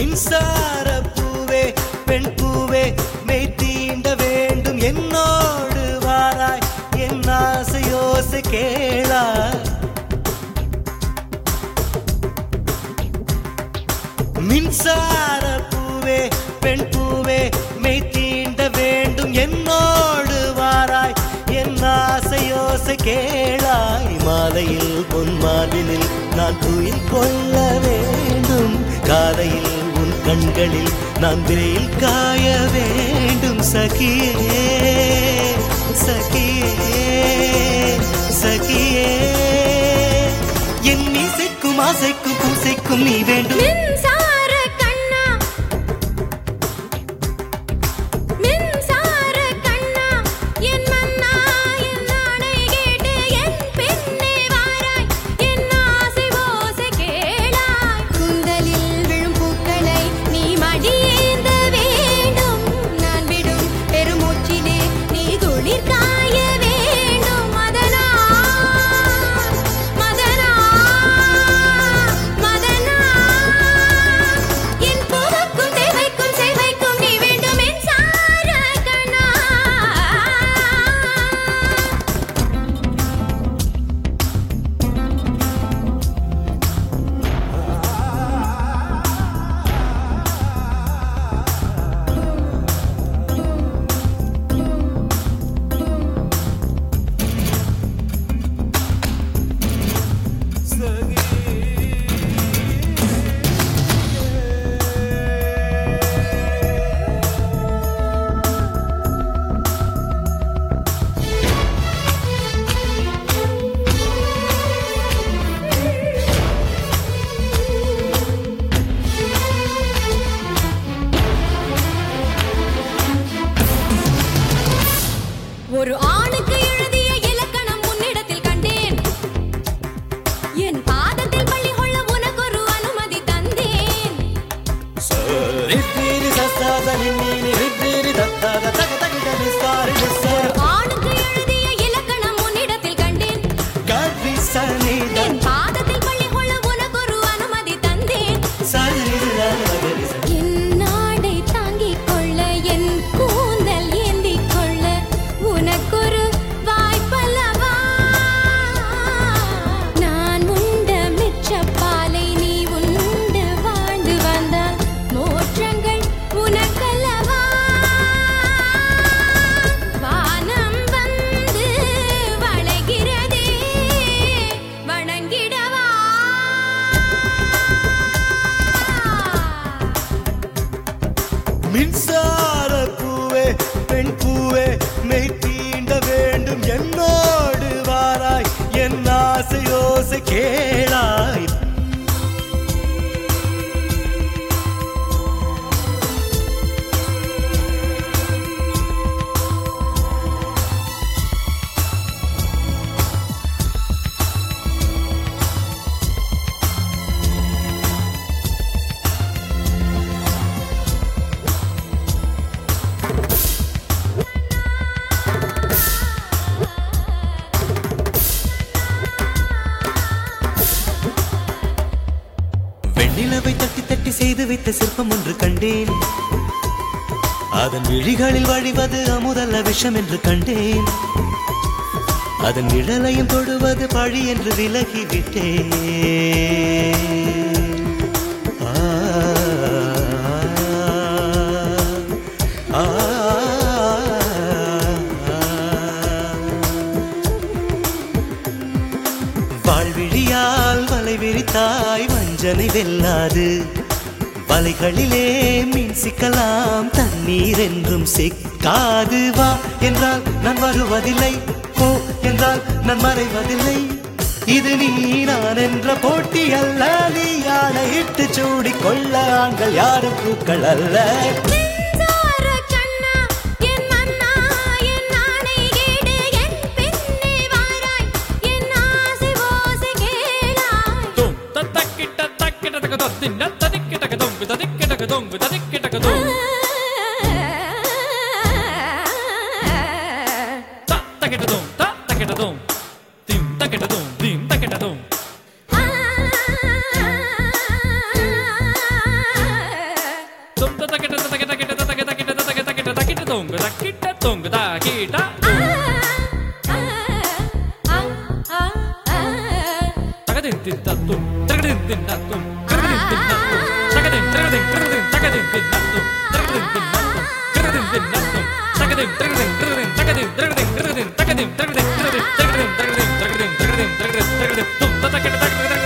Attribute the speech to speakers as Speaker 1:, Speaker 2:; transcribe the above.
Speaker 1: மின்சார பூவே பெண் பூவே மெய் தீண்ட வேண்டும் என்னோடு வாராய் என் ஆசையோசை கேளா மின்சார பூவே பெண் பூவே மெய் தீண்ட வேண்டும் என்னோடு வாராய் என் ஆசையோசை கேளாய் மாலையில் பொன் மாலினில் நான் துயில் கொள்ள வேண்டும் காலையில் உன் கண்களில் நான் வெயில் காய வேண்டும் சகியே சகியே சகியே என் இசைக்கும் ஆசைக்கும் பூசைக்கும் நீ வேண்டும்
Speaker 2: மின்சார கண்ணா மின்சார கண்ணா என் மன்னா என் ஆணை கேட்டு என் பெண்ணே வாராய் என் ஆசை ஓசை கேளாய் கூந்தலில் விழும் பூக்களை நீ மடியேந்த வேண்டும் நான் விடும் பெருமூச்சிலே நீ குளிர் காய வேண்டும் மதனா மதனா மதனா என் பூவுக்கும் தேவைக்கும் சேவைக்கும் நீ வேண்டும் என் சார கண்ணா ஒரு ஆணுக்கு எழுதிய இலக்கணம் உன்னிடத்தில் கண்டேன் என் பாதத்தில் பள்ளி கொள்ள உனக்கு ஒரு அனுமதி தந்தேன்
Speaker 1: ரித்திரி சசாத நின்னீனி ரித்திரி தத்தாத தக தகிட நிசாரி நிசார
Speaker 2: ஆணுக்கு எழுதிய இலக்கணம் உன்னிடத்தில் கண்டேன்
Speaker 1: கவி சனித
Speaker 2: என் பாதத்தில் பள்ளி கொள்ள உனக்கு ஒரு அனுமதி தந்தேன்
Speaker 1: சரித
Speaker 2: என் நாடை தாங்கிக் கொள்ள என் கூந்தல் ஏந்திக் கொள்ள உனக்கொரு வாய்ப்பல்லவா நான் உண்ட மிச்சப்பாலை நீ உண்டு வாழ்ந்து வந்தால் மோற்றங்கள் உனக்கல்லவா வானம் வந்து வளைகிறதே வணங்கிடவா
Speaker 1: மின்சார பூவே பெண் பூவே மெய் தீண்ட வேண்டும் என்னோடு வாராய் என் ஆசையோசை கேளாய் வெண்ணிலவை தட்டி தட்டி செய்து வைத்த சிற்பம் ஒன்று கண்டேன் அதன் விழிகளில் வழிவது அமுதல்ல விஷம் என்று கண்டேன் அதன் நிழலையும் தொடுவது பழி என்று விலகி விட்டேன் ஆ, ஆ, வாழ்விழியால் வலை விரித்தாய் வஞ்சனை வெல்லாது வலைகளிலே மீன் சிக்கலாம் தண்ணீர் என்றும் சிக்காது வா என்றால் நான் வருவதில்லை போ என்றால் நான் மறைவதில்லை இது நீ நான் என்ற போட்டி அல்ல நீ ஆணையிட்டு சூடிக் கொள்ள ஆண்கள் யாரும் பூக்கள் அல்ல
Speaker 2: மின்சார கண்ணா என் மன்னா என் ஆணை கேடு என் பெண்ணே வாராய் என் ஆசை ஓசை கேளாய்
Speaker 3: Dum, ta takkita takkita taka dum, din da tadikkita taka dum, tadikkita taka dum, tadikkita taka dum. Ta takkita dum, ta takkita dum. Dim takkita dum, dim takkita dum. தகதின் தின்னத்தும் தகதின் தின்னத்தும் தகதின் தின்னத்தும் தகதின் தகதின் தகதின் தகதின் தின்னத்தும் தகதின் தின்னத்தும் தகதின் தின்னத்தும் தகதின் தகதின் தகதின் தகதின் தகதின் தகதின் தகதின் தகதின் தகதின் தகதின் தகதின் தகதின் தகதின் தகதின் தகதின் தும் ததக்கிட தகதின்